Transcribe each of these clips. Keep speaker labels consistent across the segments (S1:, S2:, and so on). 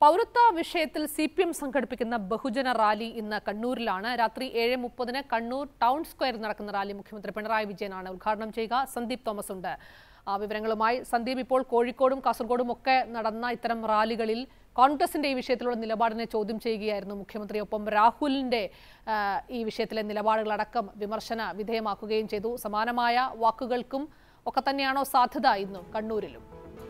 S1: പൗരത്വ വിഷയത്തിൽ C P M സംഘടിപ്പിക്കുന്ന ബഹുജന റാലി ഇന്ന് കണ്ണൂരിലാണ് രാത്രി ഏഴ് മുപ്പതിന് കണ്ണൂർ ടൗൺ സ്ക്വയറിൽ നടക്കുന്ന റാലി മുഖ്യമന്ത്രി പിണറായി വിജയനാണ് ഉദ്ഘാടനം ചെയ്യുക സന്ദീപ് തോമസ് ഉണ്ട് ആ, വിവരങ്ങളുമായി സന്ദീപ് ഇപ്പോൾ കോഴിക്കോടും കാസർഗോഡും ഒക്കെ നടന്ന ഇത്തരം റാലികളിൽ കോൺഗ്രസിന്റെ ഈ വിഷയത്തിലുള്ള നിലപാടിനെ ചോദ്യം ചെയ്യുകയായിരുന്നു മുഖ്യമന്ത്രി ഒപ്പം രാഹുലിന്റെ ആ, ഈ വിഷയത്തിലെ നിലപാടുകളടക്കം വിമർശന വിധേയമാക്കുകയും ചെയ്തു സമാനമായ വാക്കുകൾക്കും ഒക്കെ തന്നെയാണോ സാധ്യത ഇന്നും കണ്ണൂരിലും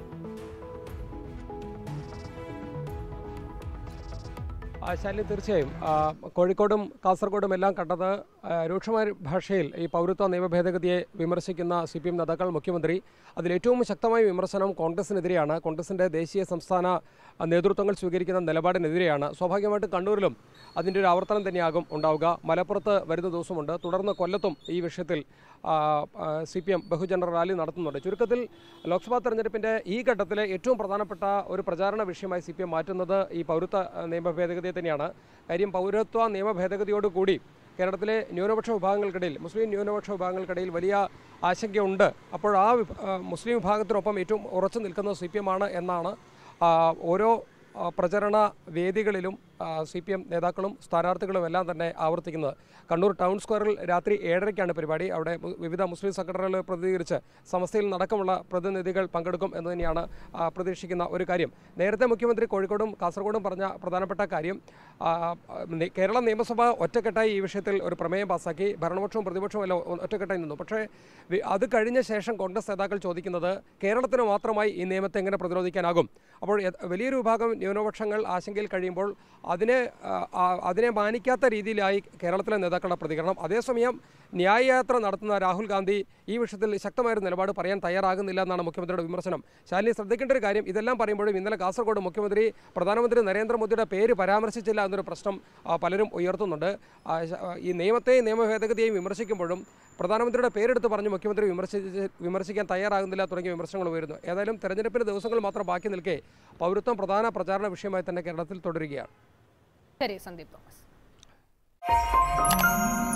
S2: ആ, ശാലിനി തീർച്ചയായും ആ, കോഴിക്കോടും കാസർഗോഡും എല്ലാം കണ്ടത് ആ, രൂക്ഷമായ ഭാഷയിൽ ഈ പൗരത്വ നിയമ ഭേദഗതിയെ വിമർശിക്കുന്ന സി പി എം നേതാക്കൾ മുഖ്യമന്ത്രി അതിലേറ്റവും ശക്തമായ വിമർശനം കോൺഗ്രസിനെതിരെയാണ് കോൺഗ്രസിൻ്റെ ദേശീയ സംസ്ഥാന ആ, നേതൃത്വങ്ങൾ സ്വീകരിക്കുന്ന നിലപാടിനെതിരെയാണ് സ്വാഭാവികമായിട്ടും കണ്ണൂരിലും അതിൻ്റെ ഒരു ആവർത്തനം തന്നെയാകും ഉണ്ടാവുക മലപ്പുറത്ത് വരുന്ന ദിവസമുണ്ട് തുടർന്ന് കൊല്ലത്തും ഈ വിഷയത്തിൽ സി പി എം ബഹുജന റാലി നടത്തുന്നുണ്ട് ചുരുക്കത്തിൽ ലോക്സഭാ തെരഞ്ഞെടുപ്പിൻ്റെ ഈ ഘട്ടത്തിലെ ഏറ്റവും പ്രധാനപ്പെട്ട ഒരു പ്രചാരണ വിഷയമായി സി പി എം മാറ്റുന്നത് ഈ പൗരത്വ ആ, നിയമ ഭേദഗതിയെ തന്നെയാണ് കാര്യം പൗരത്വ നിയമ ഭേദഗതിയോടുകൂടി കേരളത്തിലെ ന്യൂനപക്ഷ വിഭാഗങ്ങൾക്കിടയിൽ മുസ്ലിം ന്യൂനപക്ഷ വിഭാഗങ്ങൾക്കിടയിൽ വലിയ ആശങ്കയുണ്ട് അപ്പോൾ ആ വിഭ- ആ, മുസ്ലിം വിഭാഗത്തിനൊപ്പം ഏറ്റവും ഉറച്ചു നിൽക്കുന്നത് സി പി എം ആണ് എന്നാണ് ആ, ഓരോ ആ, പ്രചരണ വേദികളിലും സി പി എം നേതാക്കളും സ്ഥാനാർത്ഥികളും എല്ലാം തന്നെ ആവർത്തിക്കുന്നത് കണ്ണൂർ ടൗൺ സ്ക്വയറിൽ രാത്രി ഏഴരയ്ക്കാണ് പരിപാടി അവിടെ മു- വിവിധ മുസ്ലിം സംഘടനകളെ പ്രതിനിധീകരിച്ച് സമസ്തയിൽ നടക്കമുള്ള പ്രതിനിധികൾ പങ്കെടുക്കും എന്ന് തന്നെയാണ് ആ, പ്രതീക്ഷിക്കുന്ന ഒരു കാര്യം നേരത്തെ മുഖ്യമന്ത്രി കോഴിക്കോടും കാസർഗോഡും പറഞ്ഞ പ്രധാനപ്പെട്ട കാര്യം ആ, നി- കേരള നിയമസഭ ഒറ്റക്കെട്ടായി ഈ വിഷയത്തിൽ ഒരു പ്രമേയം പാസാക്കി ഭരണപക്ഷവും പ്രതിപക്ഷവും എല്ലാം ഒ- ഒറ്റക്കെട്ടായി നിന്നു പക്ഷേ വി- അത് കഴിഞ്ഞ ശേഷം കോൺഗ്രസ് നേതാക്കൾ ചോദിക്കുന്നത് കേരളത്തിന് മാത്രമായി ഈ നിയമത്തെ എങ്ങനെ പ്രതിരോധിക്കാനാകും അപ്പോൾ എ- വലിയൊരു വിഭാഗം ന്യൂനപക്ഷങ്ങൾ ആശങ്കയിൽ കഴിയുമ്പോൾ അതിനെ ആ, ആ, അതിനെ മാനിക്കാത്ത രീതിയിലായി കേരളത്തിലെ നേതാക്കളുടെ പ്രതികരണം അതേസമയം ന്യായയാത്ര നടത്തുന്ന രാഹുൽ ഗാന്ധി ഈ വിഷയത്തിൽ ശക്തമായൊരു നിലപാട് പറയാൻ തയ്യാറാകുന്നില്ല എന്നാണ് മുഖ്യമന്ത്രിയുടെ വിമർശനം ശാലിനി ശ്രദ്ധിക്കേണ്ട ഒരു കാര്യം ഇതെല്ലാം പറയുമ്പോഴും ഇന്നലെ കാസർഗോഡ് മുഖ്യമന്ത്രി പ്രധാനമന്ത്രി നരേന്ദ്രമോദിയുടെ പേര് പരാമർശിച്ചില്ല എന്നൊരു പ്രശ്നം ആ, പലരും ഉയർത്തുന്നുണ്ട് ആ, ശ- ആ, ഈ നിയമത്തെയും നിയമ ഭേദഗതിയെയും വിമർശിക്കുമ്പോഴും പ്രധാനമന്ത്രിയുടെ പേരെടുത്ത് പറഞ്ഞ് മുഖ്യമന്ത്രി വിമർശിച്ച് വിമർശിക്കാൻ തയ്യാറാകുന്നില്ല തുടങ്ങിയ വിമർശനങ്ങൾ ഉയരുന്നു ഏതായാലും തെരഞ്ഞെടുപ്പിന് ദിവസങ്ങൾ മാത്രം ബാക്കി നിൽക്കെ പൗരത്വം പ്രധാന പ്രചാരണ വിഷയമായി തന്നെ കേരളത്തിൽ തുടരുകയാണ്
S1: ശരി സന്ദീപ് തോമസ്